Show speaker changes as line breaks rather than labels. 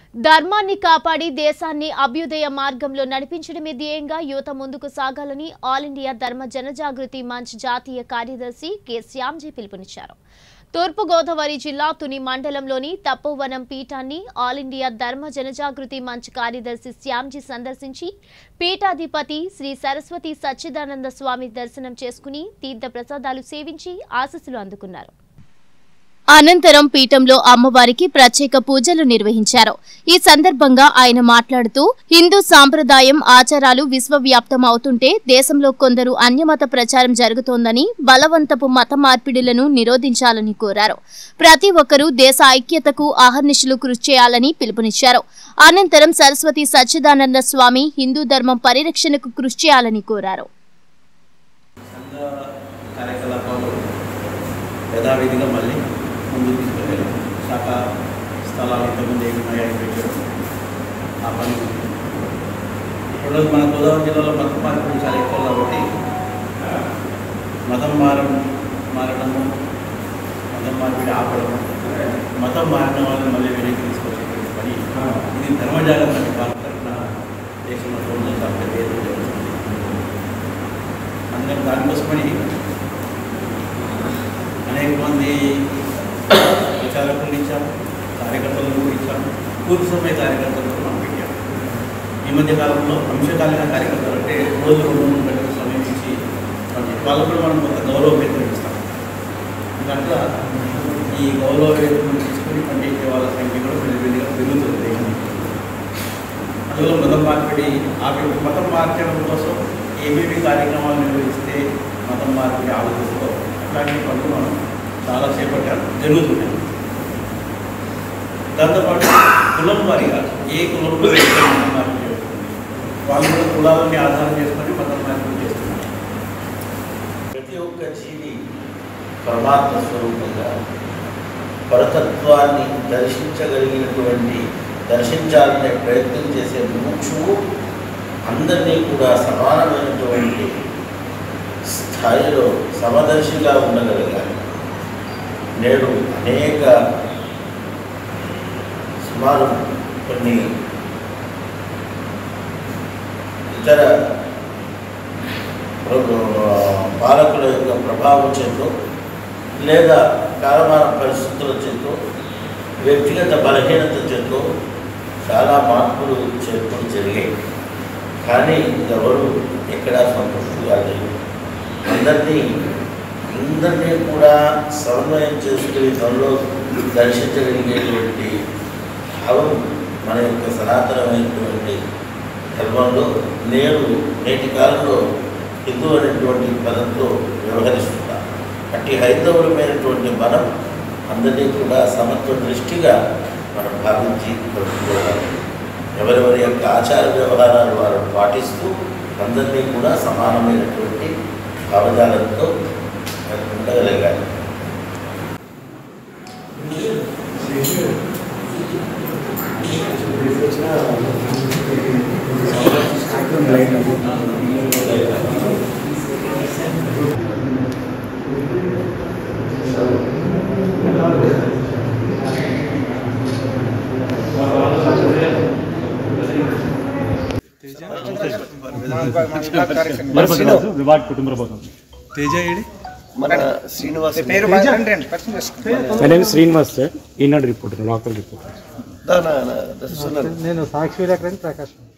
ధర్మాన్ని కాపాడి దేశాన్ని అభ్యుదయ మార్గంలో నడిపించడమే ధ్యేయంగా యువత ముందుకు సాగాలని ఆల్ ఇండియా ధర్మ జనజాగృతి మంచ్ జాతీయ కార్యదర్శి కె శ్యామ్జీ పిలుపునిచ్చారు తూర్పుగోదావరి జిల్లా తుని మండలంలోని తపోవనం పీఠాన్ని ఆల్ ఇండియా ధర్మ జనజాగృతి మంచ్ కార్యదర్శి శ్యామ్జీ సందర్శించి పీఠాధిపతి శ్రీ సరస్వతి సచ్చిదానంద స్వామి దర్శనం చేసుకుని తీర్థ ప్రసాదాలు సేవించి ఆశీస్సులు అందుకున్నారు అనంతరం పీఠంలో అమ్మవారికి ప్రత్యేక పూజలు నిర్వహించారు ఈ సందర్భంగా ఆయన మాట్లాడుతూ హిందూ సాంప్రదాయం ఆచారాలు విశ్వవ్యాప్తం అవుతుంటే దేశంలో కొందరు అన్యమత ప్రచారం జరుగుతోందని బలవంతపు మత మార్పిడులను నిరోధించాలని కోరారు ప్రతి ఒక్కరూ దేశ ఐక్యతకు అహర్నిశలు కృషి చేయాలని పిలుపునిచ్చారు అనంతరం సరస్వతి సచ్చిదానంద స్వామి హిందూ ధర్మం పరిరక్షణకు కృషి చేయాలని కోరారు
సంఘ కార్యకలాపాలు యథావిధిగా మళ్ళీ ముందుకు తీసుకెళ్ళారు శాఖ స్థలాలు ఇంతకుముందు ఏమి ఉన్నాయో పెట్టారు ఆ పని ఉంది. ఇప్పుడు మన గోదావరి జిల్లాలో మత మార్పులు చాలా ఎక్కువ కాబట్టి మతం మారడం మారడము మతం మార్పిడి ఆపడము మతం మారిన వాళ్ళని మళ్ళీ వెనక్కి తీసుకొచ్చేటువంటి పని ఇది ధర్మ జాగ్రత్త విభాగం తరఫున దేశ మొత్తంలో చాలా పెద్ద ఎత్తున జరుగుతుంది అందుకని దానికోసమని అనేక మంది ప్రచారకులను ఇచ్చాము కార్యకర్తలను కూడా ఇచ్చాము పూర్తి సమయ కార్యకర్తలను కూడా మనం పెట్టాము ఈ మధ్య కాలంలో అంశకాలీన కార్యకర్తలు అంటే రోజు రెండు మూడు గంటల సమయం ఇచ్చి వాళ్ళు వాళ్ళకు కూడా మనం కొంత గౌరవ వేతనం ఇస్తాం అట్లా ఈ గౌరవ వేతనం తీసుకుని పనిచేసే వాళ్ళ సంఖ్య కూడా మెల్లిమెల్లిగా పెరుగుతుంది దేశంలో. అందులో మతం మార్పిడి ఆపి మతం మార్చడం కోసం ఏమేమి కార్యక్రమాలు నిర్వహిస్తే మతం మార్పిడి ఆలోచిస్తూ అట్లాంటి పనులు మనం చాలా చేపట్టాం జరుగుతున్నాయి దాంతోపాటు కులం వారిగా ఏ కులంలో ఎక్కడ మతం మార్పిడి జరుగుతుంది వాళ్ళు కూడా కులాలని ఆధారం చేసుకొని మతం మార్పిడి చేస్తున్నారు
ప్రతి ఒక్క జీవి పరమాత్మ స్వరూపంగా పరతత్వాన్ని దర్శించగలిగినటువంటి దర్శించాలనే ప్రయత్నం చేసే ముముక్షువు అందరినీ కూడా సమానమైనటువంటి స్థాయిలో సమదర్శిగా ఉండగలగాలి నేడు అనేక సుమారు కొన్ని ఇతర పాలకుల యొక్క ప్రభావం చేతో లేదా కాలమాన పరిస్థితుల చేతో వ్యక్తిగత బలహీనత చేతో చాలా మార్పులు చేర్పులు జరిగాయి కానీ ఎవరు ఎక్కడా సంతృప్తిగా లేరు అందరినీ అందరినీ కూడా సమన్వయం చేసుకుని త్వరలో దర్శించగలిగేటువంటి భావం మన యొక్క సనాతనమైనటువంటి ధర్మంలో నేడు నేటి కాలంలో హిందూ అనేటువంటి పదంతో వ్యవహరిస్తున్నారు అట్టి హైందవులమైనటువంటి మనం అందరినీ కూడా సమత్వ దృష్టిగా మనం భావించి పట్టుకోవాలి ఎవరెవరి యొక్క ఆచార వ్యవహారాలు వారు పాటిస్తూ అందరినీ కూడా సమానమైనటువంటి భావజాలంతో ఉండగలగాలి
వివాడ్ కుటుంబ భవనం
తేజ ఏడి
మన శ్రీనివాస్
పేరు రండి రండి పరిచయం చేసుకో.
My name Srinivas sir Eenadu reporter local reporter
దాన- దాన- దాన-
నేను సాక్షి విలేకరని ప్రకాశం